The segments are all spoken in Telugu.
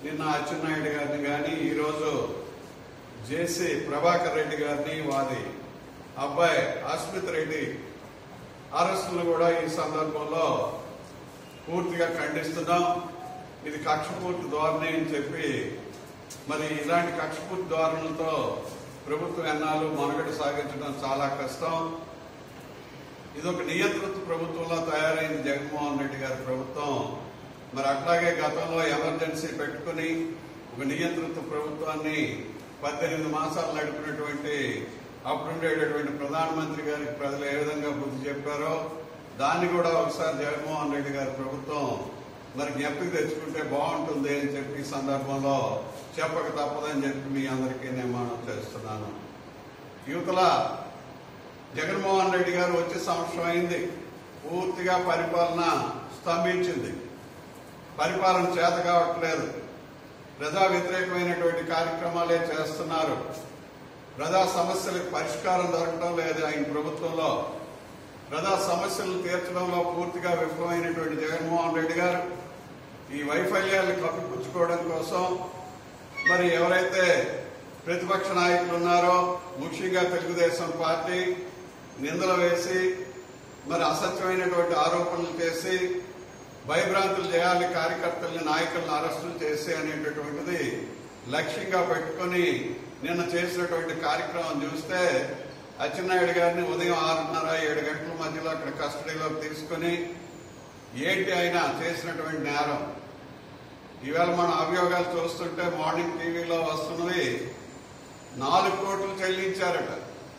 నిన్న అచ్చెన్నాయుడు గారిని కానీ ఈరోజు జేసీ ప్రభాకర్ రెడ్డి గారిని వారి అబ్బాయి అస్మిత్ రెడ్డి అరెస్టులు కూడా ఈ సందర్భంలో పూర్తిగా ఖండిస్తున్నాం ఇది కక్షపూర్తి ధోరణి అని చెప్పి మరి ఇలాంటి కక్షపూర్తి ధోరణులతో ప్రభుత్వం ఎన్నాళ్ళు మనుగడ సాగించడం చాలా కష్టం ఇది ఒక నియంత్రిత ప్రభుత్వంలో తయారైంది జగన్మోహన్ రెడ్డి గారి ప్రభుత్వం మరి అట్లాగే గతంలో ఎమర్జెన్సీ పెట్టుకుని ఒక నియంత్రిత ప్రభుత్వాన్ని పద్దెనిమిది మాసాలు నడిపినటువంటి అప్పుడుండేటటువంటి ప్రధానమంత్రి గారికి ప్రజలు ఏ విధంగా బుద్ధి చెప్పారో దాన్ని కూడా ఒకసారి జగన్మోహన్ రెడ్డి గారి ప్రభుత్వం మరి జ్ఞప్తికి తెచ్చుకుంటే బాగుంటుంది అని చెప్పి ఈ సందర్భంలో చెప్పక తప్పదని చెప్పి మీ అందరికీ నేను మనం చేస్తున్నాను యువతల జగన్మోహన్ రెడ్డి గారు వచ్చే సంవత్సరం అయింది పూర్తిగా పరిపాలన స్తంభించింది పరిపాలన చేత కావట్లేదు ప్రజా వ్యతిరేకమైనటువంటి కార్యక్రమాలే చేస్తున్నారు ప్రజా సమస్యలకు పరిష్కారం దొరకడం లేదు ఆయన ప్రభుత్వంలో ప్రజా సమస్యలను తీర్చడంలో పూర్తిగా విఫలమైనటువంటి జగన్మోహన్ రెడ్డి గారు ఈ వైఫల్యాలను కప్పిపుచ్చుకోవడం కోసం మరి ఎవరైతే ప్రతిపక్ష నాయకులు ఉన్నారో ముఖ్యంగా తెలుగుదేశం పార్టీ నిందలు వేసి మరి అసత్యమైనటువంటి ఆరోపణలు చేసి భయభ్రాంతులు చేయాలి కార్యకర్తల్ని నాయకులను అరెస్టులు చేసి అనేటటువంటిది లక్ష్యంగా పెట్టుకొని నిన్న చేసినటువంటి కార్యక్రమం చూస్తే అచ్చెన్నాయుడు గారిని ఉదయం ఆరున్నర ఏడు గంటల మధ్యలో అక్కడ కస్టడీలోకి తీసుకుని ఏంటి ఆయన చేసినటువంటి నేరం ఈవేళ మన అభియోగాలు చూస్తుంటే మార్నింగ్ టీవీలో వస్తున్నవి నాలుగు కోట్లు చెల్లించారట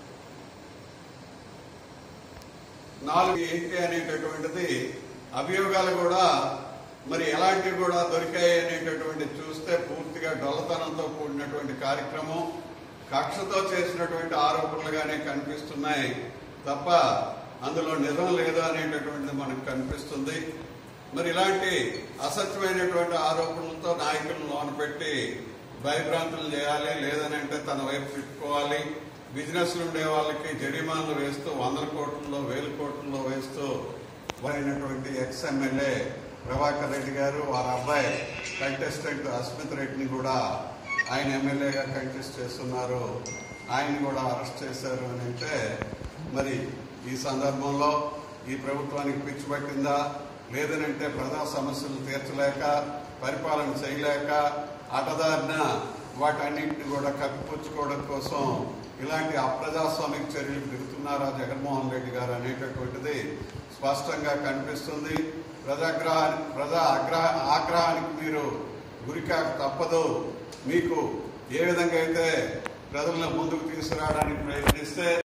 నాలుగు ఏంటి అనేటటువంటిది అభియోగాలు కూడా మరి ఎలాంటివి కూడా దొరికాయి అనేటటువంటి చూస్తే పూర్తిగా డొల్లతనంతో కూడినటువంటి కార్యక్రమం కక్షతో చేసినటువంటి ఆరోపణలుగానే కనిపిస్తున్నాయి తప్ప అందులో నిజం లేదు అనేటటువంటిది మనకు కనిపిస్తుంది మరి ఇలాంటి అసత్యమైనటువంటి ఆరోపణలతో నాయకులను లోన పెట్టి భయభ్రాంతులు చేయాలి లేదని అంటే తన వైపు తిప్పుకోవాలి బిజినెస్ ఉండే వాళ్ళకి జరిమానాలు వేస్తూ వందల కోట్లలో వేల కోట్లలో వేస్తూ అయినటువంటి ఎక్స్ ఎమ్మెల్యే ప్రభాకర్ రెడ్డి గారు వారి అబ్బాయి కంటెస్టెంట్ అస్మిత్ రెడ్డిని కూడా ఆయన ఎమ్మెల్యేగా కంటెస్ట్ చేస్తున్నారు ఆయన్ని కూడా అరెస్ట్ చేశారు అని అంటే మరి ఈ సందర్భంలో ఈ ప్రభుత్వానికి పిచ్చి పట్టిందా లేదనంటే ప్రజా సమస్యలు తీర్చలేక పరిపాలన చేయలేక అటదారిన వాటన్నింటిని కూడా కప్పిపుచ్చుకోవడం కోసం ఇలాంటి అప్రజాస్వామిక చర్యలు దిగుతున్నారా జగన్మోహన్ రెడ్డి గారు అనేటటువంటిది స్పష్టంగా కనిపిస్తుంది ప్రజాగ్రహ ప్రజా ఆగ్రహ ఆగ్రహానికి మీరు గురికాక తప్పదు మీకు ఏ విధంగా అయితే ప్రజలను ముందుకు తీసుకురావడానికి ప్రయత్నిస్తే